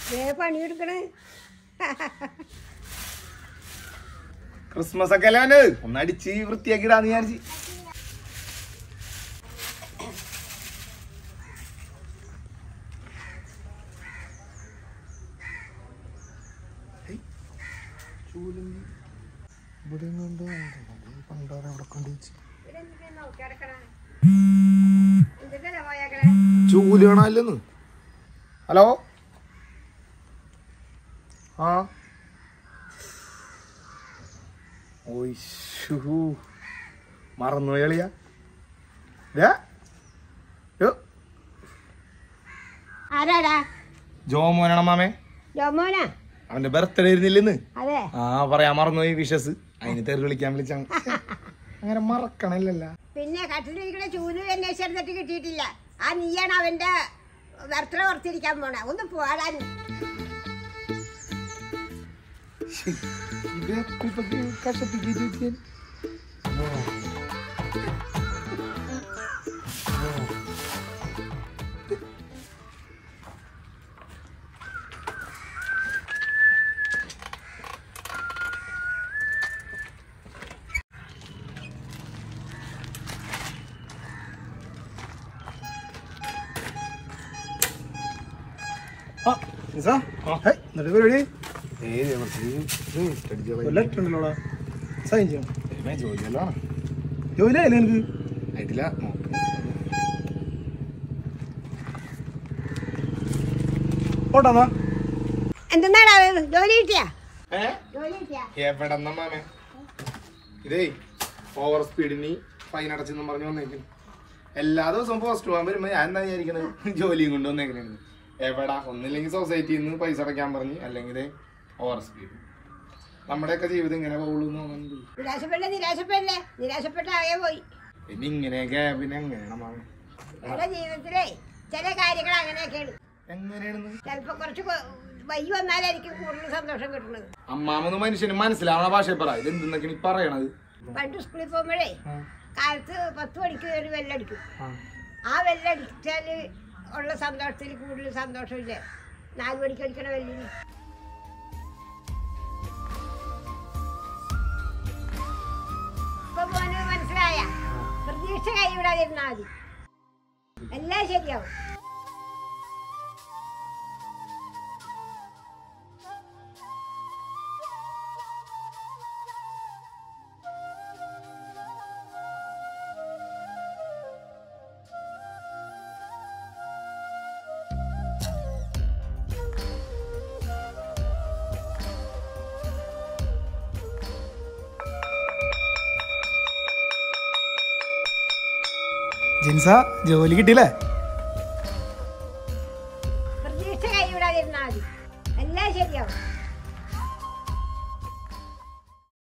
ദേ പണിയെടുക്കണേ Christmas ഒക്കെ അല്ലേ അവന് ഒന്ന് അടിച്ച് വൃത്തിയാക്കി ഇടാന്ന് വിചാരിച്ച് ഹേയ്, ചൂലുന്തി. ഇവിടെ എങ്ങാണ്ടോ ഉണ്ട്. അത് പണ്ടാരം അവിടെ കൊണ്ടുവച്ച്. ചൂല് കാണാനില്ലെന്ന് ഹലോ ആ ഓയ്ഷു മറന്നു കളിയാ ആരാടാ ജോമോനാണ് മാമേ ജോമോനാ അവന്റെ ബർത്ത്ഡേ ആയിരുന്നില്ലെന്ന് അതെ ആ പറയാൻ മറന്നുപോയി വിഷസ് അതിന് തെറി വിളിക്കാൻ വിളിച്ചാണ് അങ്ങനെ മറക്കണല്ലല്ല പിന്നെ കട്ടിലിരിക്കണ ചൂല് അന്വേഷിച്ചിരുന്നിട്ട് കിട്ടിയിട്ടില്ല ആ നീയാണ് അവന്റെ ബർത്ത്ഡേ ഓർത്തിരിക്കാൻ പോണ ഒന്ന് പോടാൻ ഇത് ഇപ്പൊ കഷ്ടപ്പിക്കാൻ ആ, നിസാ? ഹേയ്, എന്നിട്ട് പരിപാടി? ഏത് കുറച്ച് ഇത് അടിച്ച് ഒരു കളയും. letter ഉണ്ടല്ലോടാ. sign ചെയ്യണം. ദൈവമേ, ജോലിയല്ലോ ആണ്. ജോലിയായില്ലേ നിനക്ക്? ആയിട്ടില്ല നോക്ക്. പോട്ടെ എന്നാ. എന്തെന്നാടാ ജോലി കിട്ടിയാ ഏ? ജോലി കിട്ടിയാ എവിടെന്നാ മാമേ ഇതേ ഓവർ സ്പീഡിന് ഫൈൻ അടച്ചെന്നും പറഞ്ഞു വന്നേക്കുന്നു എല്ലാ ദിവസവും പോസ്റ്റ് പോകാൻ വരുമ്പോ ഞാൻ എന്താ വിചാരിക്കണത് ജോലിയും കൊണ്ട് വന്നേക്കണേന്ന് എവിടാ ഒന്നില്ലെങ്കിൽ സൊസൈറ്റിയിൽ നിന്ന് പൈസ അടയ്ക്കാൻ പറഞ്ഞ് അല്ലെങ്കിൽ ഓവർ സ്പീഡ് നമ്മുടെയൊക്കെ ജീവിതം ഇങ്ങനെ പോകുള്ളൂ എന്ന് തോന്നുന്നുണ്ട് നിരാശപ്പെടേ നിരാശപ്പെടല്ലേ നിരാശപ്പെട്ട ആകെ പോയി പിന്നെ ഇങ്ങനെയൊക്കെ പിന്നെ എങ്ങനെയാണ് മാമേ നമ്മുടെ ജീവിതത്തിലേ ചില കാര്യങ്ങൾ അങ്ങനെയൊക്കെയാണ് എങ്ങനെയാണെന്ന് ചിലപ്പോ കുറച്ച് കൊ- വൈകി വന്നാലായിരിക്കും കൂടുതൽ സന്തോഷം കിട്ടുന്നത് അമ്മാമൊന്ന് മനുഷ്യന് മനസ്സിലാവണ ഭാഷയിൽ പറ ഇത് എന്തെന്നൊക്കെ ഈ പറയണത് പണ്ട് സ്കൂളിൽ പോകുമ്പോഴേ കാലത്ത് പത്ത് മണിക്ക് ഒരു വെല്ലടിക്കും ആ വെല്ലടിച്ചാൽ ഉള്ള സന്തോഷത്തിൽ കൂടുതൽ സന്തോഷമില്ല നാല് മണിക്ക് അടിക്കണ വെല്ലിന് ഇപ്പൊ മോന് മനസ്സിലായ പ്രതീക്ഷ കൈവിടാതിരുന്നാ മതി എല്ലാം ശരിയാവും ജിൻസ ജോലി കിട്ടിയില്ലേ പ്രതീക്ഷ കൈവിടാതിരുന്നാ മതി എല്ലാം ശരിയാവും